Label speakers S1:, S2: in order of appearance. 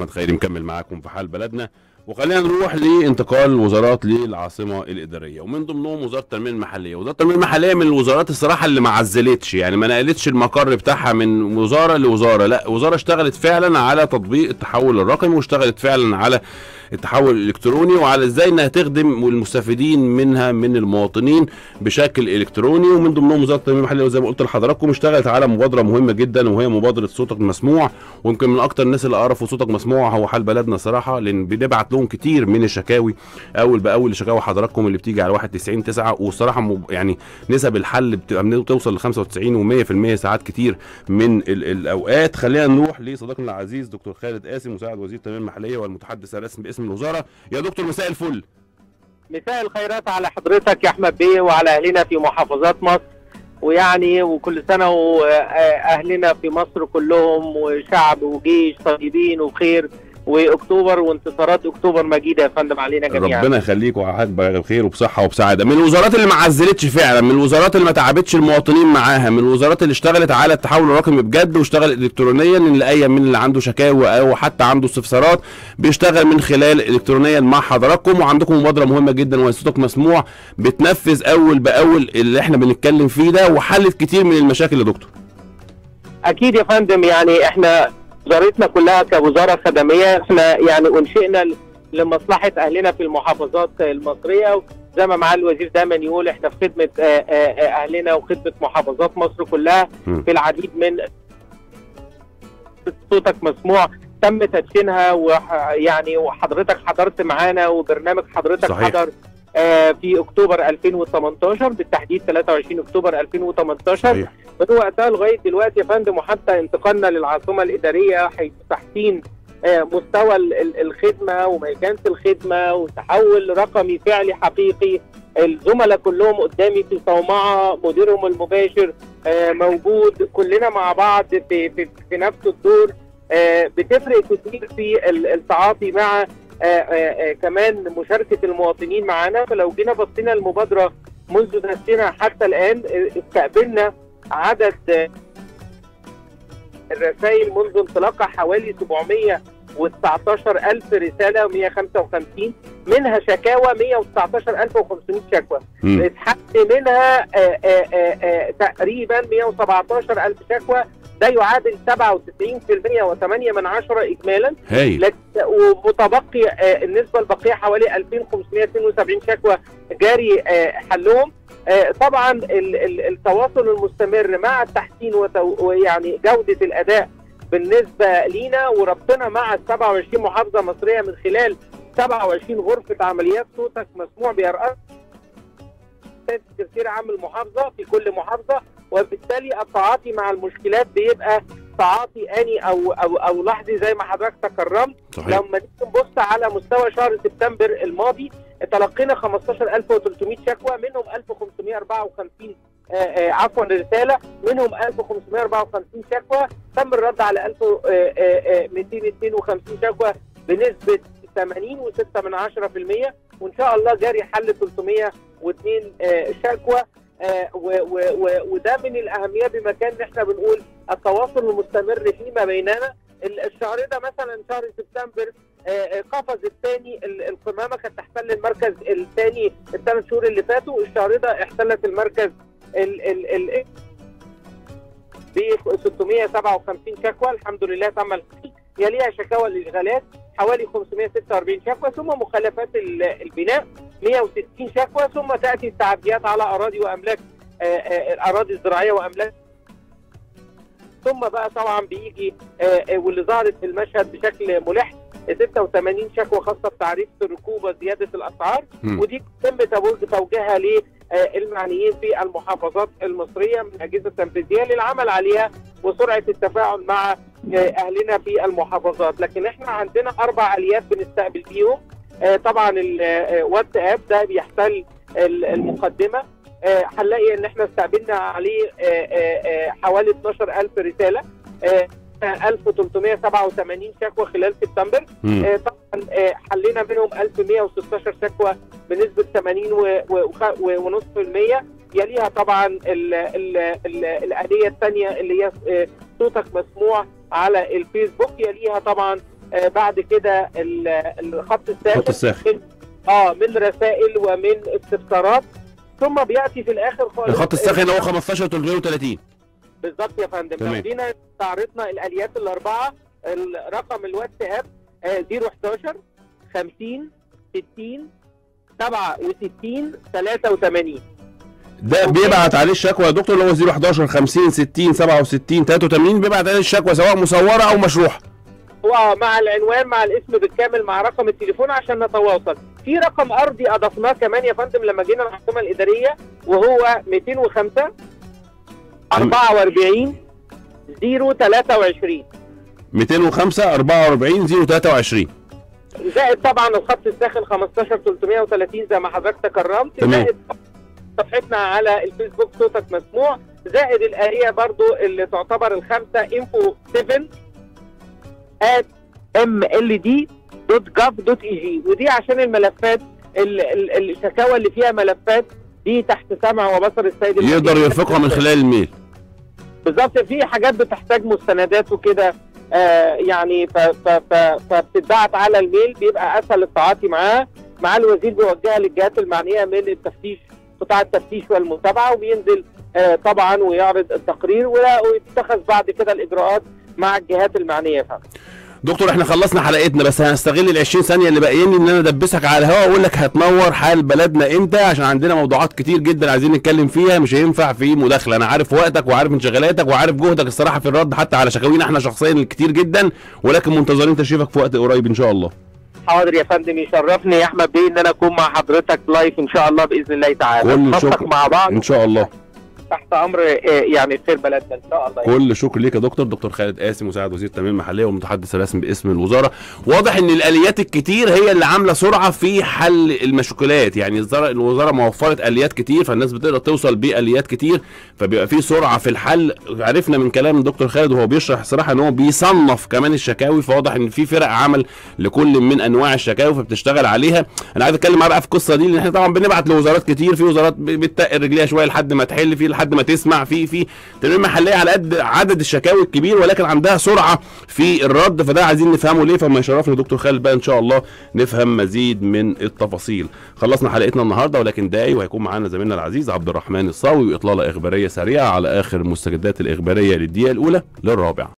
S1: احمد خيري مكمل معاكم في حال بلدنا وخلينا نروح لانتقال الوزارات للعاصمه الاداريه ومن ضمنهم وزاره التنميه المحليه وزاره التنميه المحليه من الوزارات الصراحه اللي ما عزلتش يعني ما نقلتش المقر بتاعها من وزاره لوزاره لا وزاره اشتغلت فعلا على تطبيق التحول الرقمي واشتغلت فعلا على التحول الالكتروني وعلى ازاي انها تخدم المستفيدين منها من المواطنين بشكل الكتروني ومن ضمنهم وزاره التنميه المحليه وزي ما قلت لحضراتكم اشتغلت على مبادره مهمه جدا وهي مبادره صوتك مسموع ويمكن من اكتر الناس اللي عرفوا صوتك مسموع هو حال بلدنا صراحه لان بنبعت لهم كتير من الشكاوي اول باول شكاوي حضراتكم اللي بتيجي على 91 9 والصراحه مب- يعني نسب الحل بتبقى بتوصل ل 95 و100% ساعات كتير من ال- الاوقات خلينا نروح لصديقنا العزيز دكتور خالد قاسم مساعد وزير التنميه المحليه والمتحدث الرسمي باسم الوزاره يا دكتور مساء الفل
S2: مساء الخيرات على حضرتك يا احمد بيه وعلى اهلنا في محافظات مصر ويعني وكل سنه واهلنا في مصر كلهم وشعب وجيش طيبين وبخير واكتوبر وانتصارات اكتوبر مجيده يا فندم علينا جميعا
S1: ربنا يخليك وحضرتك بخير وبصحه وبسعاده من الوزارات اللي ما عزلتش فعلا من الوزارات اللي ما تعبتش المواطنين معاها من الوزارات اللي اشتغلت على التحول الرقمي بجد واشتغلت الكترونيا ان اي من اللي عنده شكاوى او حتى عنده استفسارات بيشتغل من خلال الكترونيا مع حضراتكم وعندكم مبادره مهمه جدا وهي صوتك مسموع بتنفذ اول باول اللي احنا بنتكلم فيه ده وحلت كتير من المشاكل يا دكتور
S2: اكيد يا فندم يعني احنا وزارتنا كلها كوزاره خدميه احنا يعني انشئنا ل- لمصلحه اهلنا في المحافظات المصريه زي ما معالي الوزير دايما يقول احنا في خدمه آه، آه، آه، اهلنا وخدمه محافظات مصر كلها
S1: م.
S2: في العديد من صوتك مسموع تم تدشينها ويعني وحضرتك حضرت معانا وبرنامج حضرتك
S1: صحيح.
S2: حضر آه، في اكتوبر 2018 بالتحديد 23 اكتوبر 2018
S1: صحيح
S2: من وقتها لغايه دلوقتي يا فندم وحتى انتقالنا للعاصمه الاداريه حيث تحسين آه، مستوى ال- ال- الخدمه وميكانه الخدمه وتحول رقمي فعلي حقيقي الزملاء كلهم قدامي في صومعه مديرهم المباشر آه، موجود كلنا مع بعض في في, في نفس الدور آه، بتفرق كتير في ال- التعاطي مع آه، آه، آه، كمان مشاركه المواطنين معانا فلو جينا بصينا المبادره منذ نفسنا حتى الان آه، استقبلنا عدد آه، الرسائل منذ انطلاقها حوالي 719 ألف رسالة و155 منها شكاوى 119500 شكوى
S1: مم.
S2: اتحل منها آه، آه، آه، آه، تقريبا 117 ألف شكوى ده يعادل 97% و8 من عشرة إجمالا
S1: هايل
S2: لكن ومتبقي آه، النسبه البقيه حوالي 2572 شكوى جاري آه، حلهم آه، طبعا ال- ال- التواصل المستمر مع التحسين وتو- ويعني جوده الاداء بالنسبه لينا وربطنا مع ال 27 محافظه مصريه من خلال 27 غرفه عمليات صوتك مسموع بيرأس سكرتير عام المحافظه في كل محافظه وبالتالي التعاطي مع المشكلات بيبقى تعاطي اني او او او لحظي زي ما حضرتك تكرمت
S1: صحيح
S2: لما نيجي نبص على مستوى شهر سبتمبر الماضي تلقينا 15300 شكوى منهم 1554 آه، آه، عفوا رساله منهم 1554 شكوى تم الرد على 1252 شكوى بنسبه 80.6 من 10% وان شاء الله جاري حل 302 آه، شكوى آه، و- و- و- وده من الاهميه بمكان ان احنا بنقول التواصل المستمر فيما بيننا ال- الشهر ده مثلا شهر سبتمبر آه، آه، قفز الثاني القمامه كانت تحتل المركز الثاني الثلاث شهور اللي فاتوا الشهر ده احتلت المركز ال ال ال ب 657 شكوى الحمد لله تم الحل يليها شكاوى الاشغالات حوالي 546 شكوى ثم مخالفات ال- البناء 160 شكوى ثم تاتي التعديات على اراضي واملاك آه، آه، الاراضي الزراعيه واملاك ثم بقى طبعا بيجي آه، آه، واللي ظهرت في المشهد بشكل ملح 86 شكوى خاصه بتعريف الركوبه زياده الاسعار
S1: مم.
S2: ودي يتم توجه- توجيهها للمعنيين في المحافظات المصريه من الاجهزه التنفيذيه للعمل عليها وسرعه التفاعل مع آه، اهلنا في المحافظات لكن احنا عندنا اربع اليات بنستقبل بيهم آه، طبعا الواتساب ده بيحتل ال- المقدمه آه، هنلاقي ان احنا استقبلنا عليه آه، آه، آه، حوالي 12000 رساله آه، 1387 شكوى خلال سبتمبر
S1: مم.
S2: آه، طبعا آه، حلينا منهم 1116 شكوى بنسبه 80 و- و- وخ- و- ونص في المية يليها طبعا ال ال ال الآلية الثانية اللي هي آه، صوتك مسموع على الفيسبوك يليها طبعا آه بعد كده ال- الخط الساخن
S1: خط الساخن
S2: اه من رسائل ومن استفسارات ثم بياتي في الاخر خالص
S1: الخط الساخن هو 15 330
S2: بالظبط يا فندم
S1: تمام.
S2: لو جينا استعرضنا الاليات الاربعه الرقم الواتساب آه 011 50 60 67 83
S1: ده بيبعت عليه الشكوى يا دكتور اللي هو 011 50 60 67 83 بيبعت عليه الشكوى سواء مصوره او مشروحه
S2: ومع العنوان مع الاسم بالكامل مع رقم التليفون عشان نتواصل في رقم ارضي اضفناه كمان يا فندم لما جينا المحكمه الاداريه وهو 205 44 023
S1: 205 44 023
S2: زائد طبعا الخط الساخن 15 330 زي ما حضرتك تكرمت
S1: تمام.
S2: زائد صفحتنا على الفيسبوك صوتك مسموع زائد الآلية برضو اللي تعتبر الخمسة info 7 at mld.gov.eg ودي عشان الملفات ال- ال- الشكاوى اللي فيها ملفات دي تحت سمع وبصر السيد
S1: يقدر
S2: الوزير.
S1: يرفقها من خلال الميل
S2: بالظبط في حاجات بتحتاج مستندات وكده آه يعني ف- ف- ف- فبتتبعت على الميل بيبقى اسهل التعاطي معاها مع الوزير بيوجهها للجهات المعنيه من التفتيش قطاع التفتيش والمتابعه وبينزل آه طبعا ويعرض التقرير ولا- ويتخذ بعد كده الاجراءات مع الجهات المعنيه فعلا.
S1: دكتور احنا خلصنا حلقتنا بس هنستغل ال 20 ثانيه اللي باقيين لي ان انا ادبسك على الهواء واقول لك هتنور حال بلدنا امتى عشان عندنا موضوعات كتير جدا عايزين نتكلم فيها مش هينفع في مداخله انا عارف وقتك وعارف انشغالاتك وعارف جهدك الصراحه في الرد حتى على شكاوينا احنا شخصيا الكتير جدا ولكن منتظرين تشريفك في وقت قريب ان شاء الله
S2: حاضر يا فندم يشرفني يا احمد بيه ان انا اكون مع حضرتك لايف ان شاء الله باذن الله تعالى
S1: كل
S2: ننسق
S1: شكر.
S2: مع بعض
S1: ان شاء الله
S2: تحت امر آه، يعني خير بلدنا ان شاء الله
S1: كل شكر ليك يا دكتور دكتور خالد قاسم مساعد وزير التنميه المحليه والمتحدث الرسمي باسم الوزاره واضح ان الاليات الكتير هي اللي عامله سرعه في حل المشكلات يعني الوزاره الوزاره موفرت اليات كتير فالناس بتقدر توصل باليات كتير فبيبقى في سرعه في الحل عرفنا من كلام الدكتور خالد وهو بيشرح صراحه ان هو بيصنف كمان الشكاوي فواضح ان في فرق عمل لكل من انواع الشكاوي فبتشتغل عليها انا عايز اتكلم معاه بقى في القصه دي لان احنا طبعا بنبعت لوزارات كتير في وزارات ب- بتتقل رجليها شويه لحد ما تحل في لحد ما تسمع في في تنميه محليه على قد عدد الشكاوي الكبير ولكن عندها سرعه في الرد فده عايزين نفهمه ليه فما يشرفنا دكتور خالد بقى ان شاء الله نفهم مزيد من التفاصيل خلصنا حلقتنا النهارده ولكن داعي وهيكون معانا زميلنا العزيز عبد الرحمن الصاوي واطلاله اخباريه سريعه على اخر المستجدات الاخباريه للدقيقه الاولى للرابعه